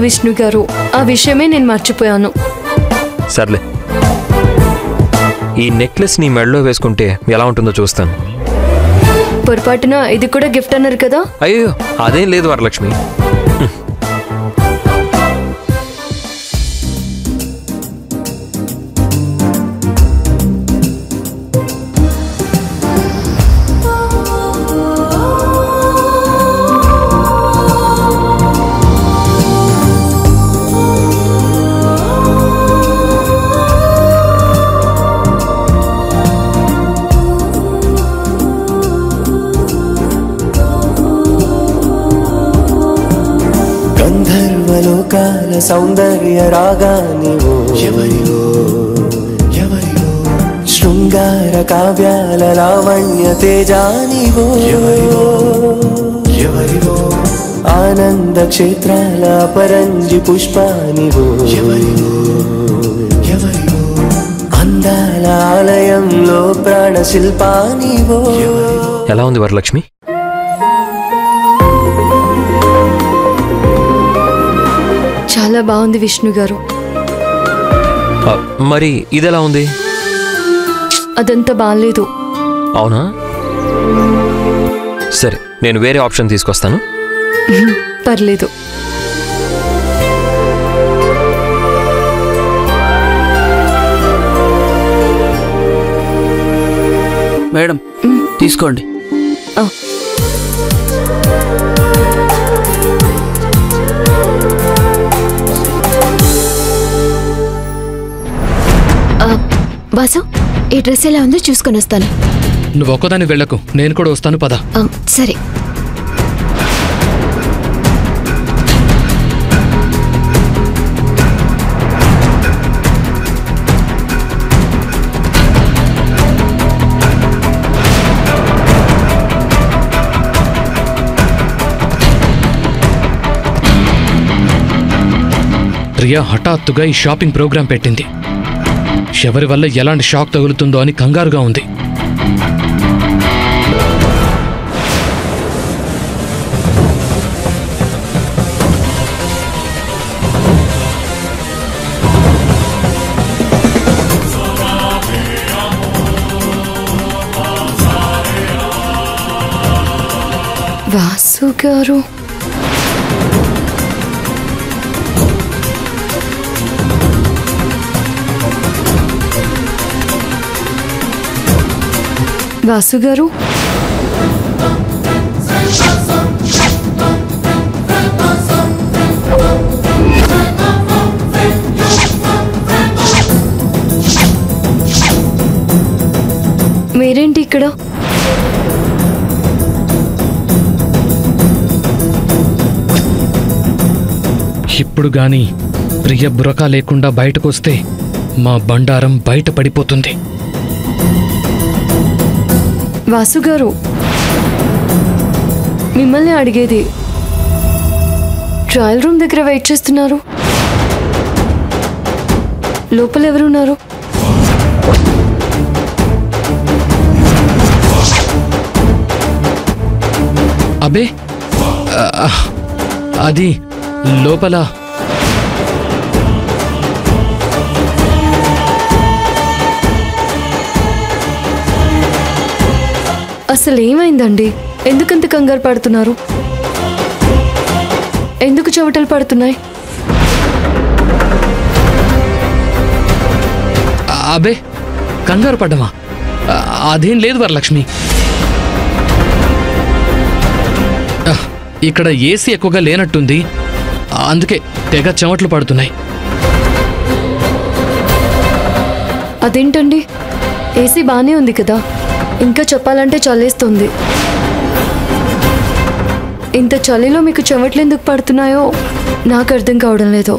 విష్ణు గారు ఆ విషయమే నేను మర్చిపోయాను సర్లే ఈ నెక్లెస్ నీ మెడలో వేసుకుంటే ఎలా ఉంటుందో చూస్తాను పొరపాటున ఇది కూడా గిఫ్ట్ అన్నారు కదా అయ్యో అదేం లేదు వరలక్ష్మి గంధర్వలోకాల సౌందర్య రాగానివో ఎవరివో ఎవరివో శృంగార కావ్యాల లావణ్య తేజానివో ఎవరివో ఎవరివో ఆనంద క్షేత్రాల పరంజి పుష్పానివో ఎవరివో ఎవరివో అందాల ఆలయంలో ప్రాణ శిల్పానివో ఎలా ఉంది వరలక్ష్మి చాలా బాగుంది విష్ణు గారు ఆ, మరి ఇదెలా ఉంది అదంతా బాగాలేదు అవునా సరే నేను వేరే ఆప్షన్ తీసుకొస్తాను పర్లేదు మేడం తీసుకోండి ఆ. ఆ, బాసు ఈ డ్రెస్ ఎలా ఉందో చూసుకొని వస్తాను నువ్వు ఒక్కదాన్ని వెళ్ళకు నేను కూడా వస్తాను పద ఆ, సరే ప్రియా హఠాత్తుగా ఈ షాపింగ్ ప్రోగ్రాం పెట్టింది ఎవరి వల్ల ఎలాంటి షాక్ తగులుతుందో అని కంగారుగా ఉంది వాసు గారు వాసు గారు మీరేంటి ఇక్కడ ఇప్పుడు గాని ప్రియ బురక లేకుండా బయటకొస్తే మా బండారం బయట పడిపోతుంది వాసు గారు మిమ్మల్ని అడిగేది ట్రయల్ రూమ్ దగ్గర వెయిట్ చేస్తున్నారు లోపల ఎవరున్నారు అబే ఆ, అది లోపల అసలు ఏమైందండి ఎందుకంత కంగారు పడుతున్నారు ఎందుకు చెమటలు పడుతున్నాయి అబే కంగారు పడ్డమా ఆ, అదేం లేదు వరలక్ష్మి ఆ, ఇక్కడ ఏసీ ఎక్కువగా లేనట్టుంది అందుకే తెగ చెమట్లు పడుతున్నాయి అదేంటండి ఏసీ బాగానే ఉంది కదా ఇంకా చెప్పాలంటే చల్లేస్తుంది ఇంత చలిలో మీకు చెమట్లు ఎందుకు పడుతున్నాయో నాకు అర్థం కావడం లేదు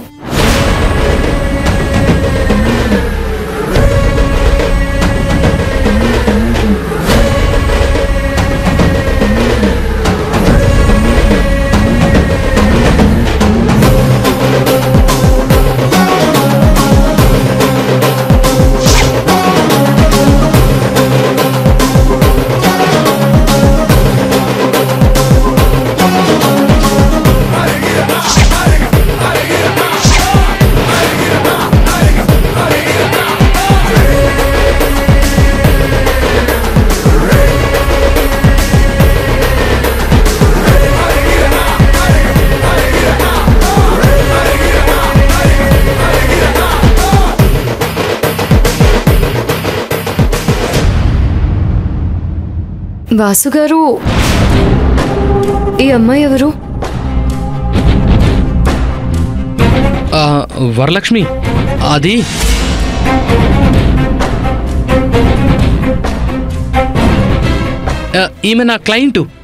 Hare వాసు గారు ఈ అమ్మాయి ఎవరు ఆ, వరలక్ష్మి అది ఆ, ఈమె నా క్లయింటు